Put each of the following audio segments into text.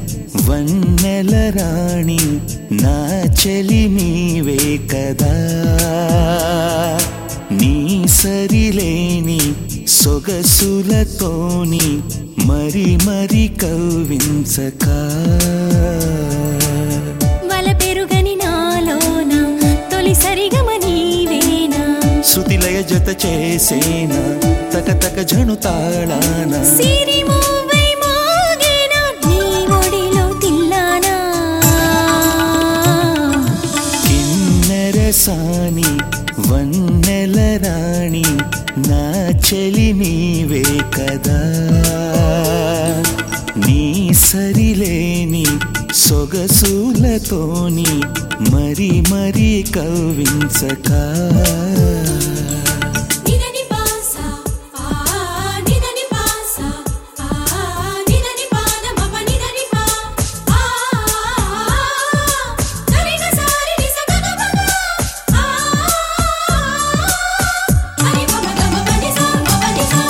వన్నెల రాణి నా చెలి నీవే కదా నీ సరిలేని సొగసులతోని మరి మరి కవ్వించక వల పెరుగని నాలోన తొలి సరిగమ నీవేనా శృతిలయ జత చేసేనా తక తక జను తాళాన సిరి మూవై మోగేనా నీ ఒడిలో తిల్లానా కిన్నెరసాని వన్నెల రాణి నా చెలి నీవే కదా నీ సరిలేని సొగసులతోని మరి మరి కవ్వించక నిదని పాసా ఆ నిదని పాసా ఆ నిదని పాద మప నిదని పా ఆ సరిగ సారి నిస గగ మగ ఆ హరి మమ గమ పని సా మప ని సా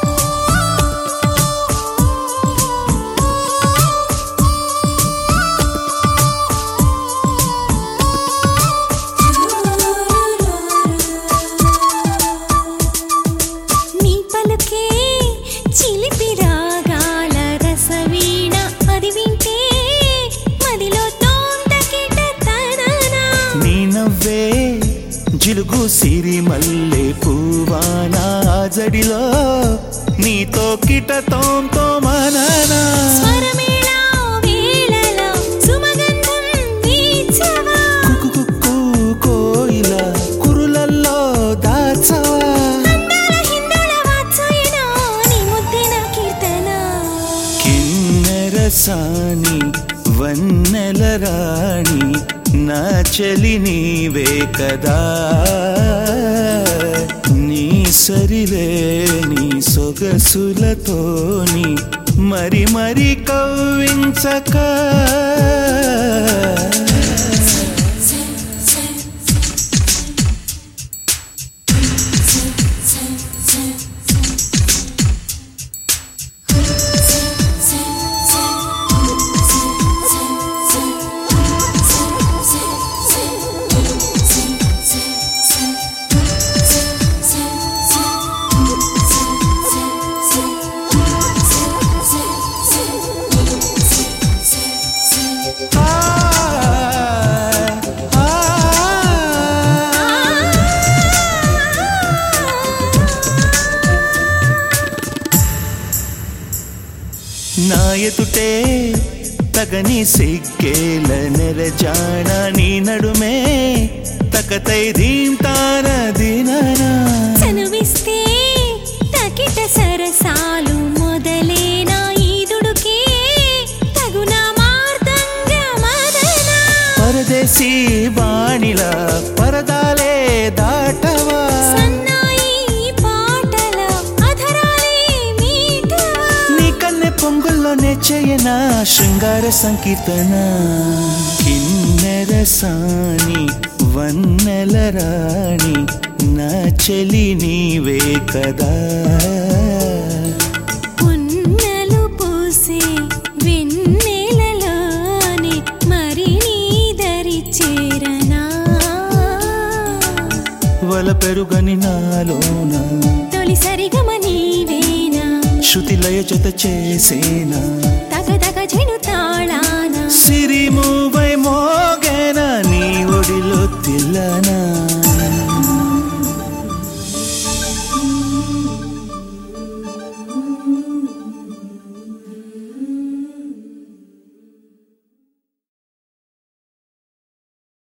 నీ పలుకే చిలిపి రాగాల రసవీణ అది వింటే మదిలో తోందకిట తననా నీ నవ్వే జిలుగు సిరి మల్లె పువ్వానా జడిలో నీతో కిటతోంతో మననా స్వరమేళ వేళల సుమగంధం వీచవా కుకు కోయిల కురులల్లో దాచవా అందాల హిందుల వాత్సాయన నీ ముద్దిన కీర్తన కిన్నెరసాని వన్నెల రాణి నా చెలి నీవే కదా నీ సరిలేని సొగసులతోని మరి మరి కవ్వించక ఆ, ఆ, నా ఎదుటే తగని సిగ్గేల నెరజాణ నీ నడుమే తకతై దీంతాన దిననా చనువిస్తే తకిట సరసాలు మొదలేనా ఈదుడుకే తగున మార్దంగ మదన పరదేశీ బాణిల పరదాలే దాటవా సన్నాయి పాటల అధరాలే మీటవా నీ కన్నె పొంగుల్లోనే చేయనా శృంగార సంకీర్తన కిన్నెరసాని వన్నెల రాణి నా చెలి నీవే కదా పున్నలు పూసే వెన్నెలలోనే మరి నీ దరి చేరనా వల పెరుగని నాలోన తొలి సరిగమ నీవేనా శృతిలయ జత చేసేనా తగ తగ జను తాళానా సిరి మూవై మోగేనా నీ ఒడిలో తిల్లనా